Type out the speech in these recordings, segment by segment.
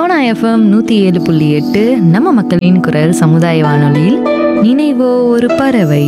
Sona FM நூற்றி ஏழு புள்ளி எட்டு நம்ம மக்களின் குரல் சமுதாய வானொலியில் நினைவோ ஒரு பறவை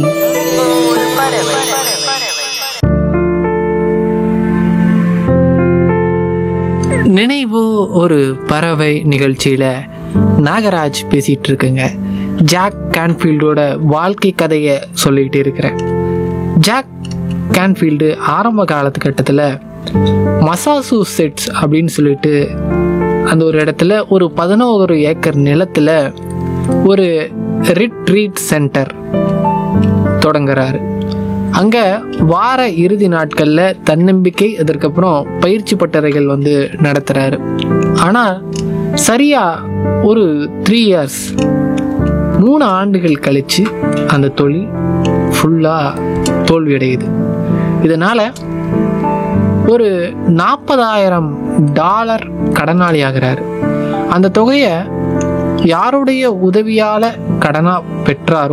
நினைவு ஒரு பறவை நிகழ்ச்சியில் நாகராஜ் பேசிகிட்டு இருக்குங்க ஜாக் கேன்ஃபீல்டோட வாழ்க்கை கதையை சொல்லிகிட்டு இருக்கிறேன் ஜாக் கேன்ஃபீல்டு ஆரம்ப காலத்துக்கட்டத்தில் மசாசூசெட்ஸ் அப்படின்னு சொல்லிட்டு அந்த ஒரு இடத்துல ஒரு பதினோரு ஏக்கர் நிலத்தில் ஒரு ரிட்ரீட் சென்டர் தொடங்குறாரு அங்கே வார இறுதி நாட்களில் தன்னம்பிக்கை அதற்கப்புறம் பயிற்சி பட்டறைகள் வந்து நடத்துகிறாரு ஆனால் சரியா ஒரு த்ரீ இயர்ஸ் மூணு ஆண்டுகள் கழித்து அந்த தொழில் ஃபுல்லாக தோல்வியடையுது இதனால் ஒரு நாற்பதாயிரம் டாலர் கடனாளி ஆகிறாரு அந்த தொகையை யாருடைய உதவியால் கடனாக பெற்றாரோ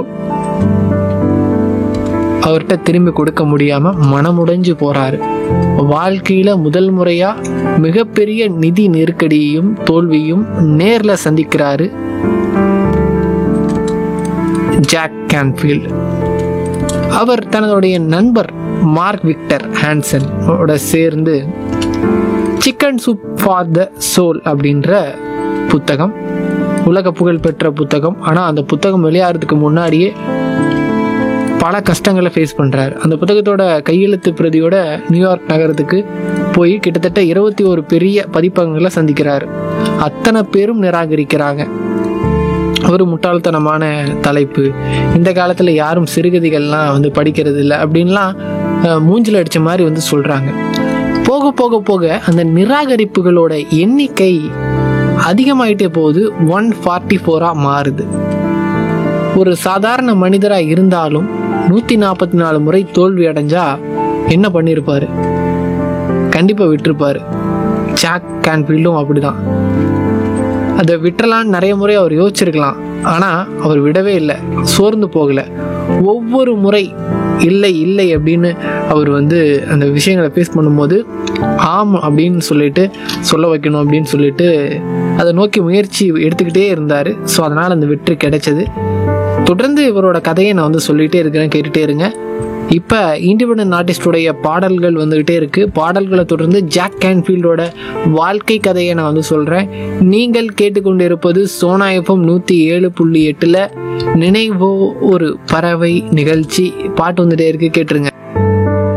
அவர்கிட்ட திரும்பி கொடுக்க முடியாம மனமுடைஞ்சு போறாரு வாழ்க்கையில முதல் முறையா மிகப்பெரிய நிதி நெருக்கடியையும் தோல்வியும் நேர்ல சந்திக்கிறாரு ஜாக் கேன்ஃபீல்ட் அவர் தன்னுடைய நண்பர் மார்க் விக்டர் ஹான்சன் ஓட சேர்ந்து chicken soup for the soul அப்படின்ற புத்தகம் உலக புகழ்பெற்ற புத்தகம் ஆனால் அந்த புத்தகம் வெளியாகிறதுக்கு முன்னாடியே பல கஷ்டங்களை ஃபேஸ் பண்ணுறாரு அந்த புத்தகத்தோட கையெழுத்து பிரதியோட நியூயார்க் நகரத்துக்கு போய் கிட்டத்தட்ட இருபத்தி ஒரு பெரிய பதிப்பகங்களை சந்திக்கிறாரு அத்தனை பேரும் நிராகரிக்கிறாங்க ஒரு முட்டாள்தனமான தலைப்பு இந்த காலத்தில் யாரும் சிறுகதைகள்லாம் வந்து படிக்கிறது இல்லை அப்படின்லாம் அஹ், மூஞ்சில அடித்த மாதிரி வந்து சொல்கிறாங்க போக போக போக அந்த நிராகரிப்புகளோட எண்ணிக்கை அதிகமாயிட்டே போகுது ஒன் ஃபார்ட்டி ஃபோராக மாறுது ஒரு சாதாரண மனிதராக இருந்தாலும் நூற்றி நாற்பத்தி நாலு முறை தோல்வி அடைஞ்சா என்ன பண்ணியிருப்பாரு கண்டிப்பாக விட்டிருப்பாரு ஜாக் கேன்ஃபீல்டும் அப்படிதான் அதை விட்டுறலான்னு நிறைய முறை அவர் யோசிச்சிருக்கலாம் ஆனால் அவர் விடவே இல்லை சோர்ந்து போகலை ஒவ்வொரு முறை இல்லை இல்லை அப்படின்னு அவர் வந்து அந்த விஷயங்களை ஃபேஸ் பண்ணும்போது ஆம் அப்படின்னு சொல்லிட்டு சொல்ல வைக்கணும் அப்படின்னு சொல்லிட்டு அதை நோக்கி முயற்சி எடுத்துக்கிட்டே இருந்தார் ஸோ அதனால் அந்த வெற்றி கிடைச்சது தொடர்ந்து இவரோட கதையை நான் வந்து சொல்லிகிட்டே இருக்கிறேன் கேட்டுகிட்டே இருங்க இப்போ இண்டிபெண்டன்ட் ஆர்டிஸ்டோடைய பாடல்கள் வந்துகிட்டே இருக்கு பாடல்களை தொடர்ந்து ஜாக் கேன்ஃபீல்டோட வாழ்க்கை கதையை நான் வந்து சொல்கிறேன் நீங்கள் கேட்டுக்கொண்டிருப்பது சோனா எஃப்எம் நூற்றி ஏழு புள்ளி எட்டில் நினைவோ ஒரு பறவை நிகழ்ச்சி பாட்டு வந்துட்டே இருக்கு கேட்டுருங்க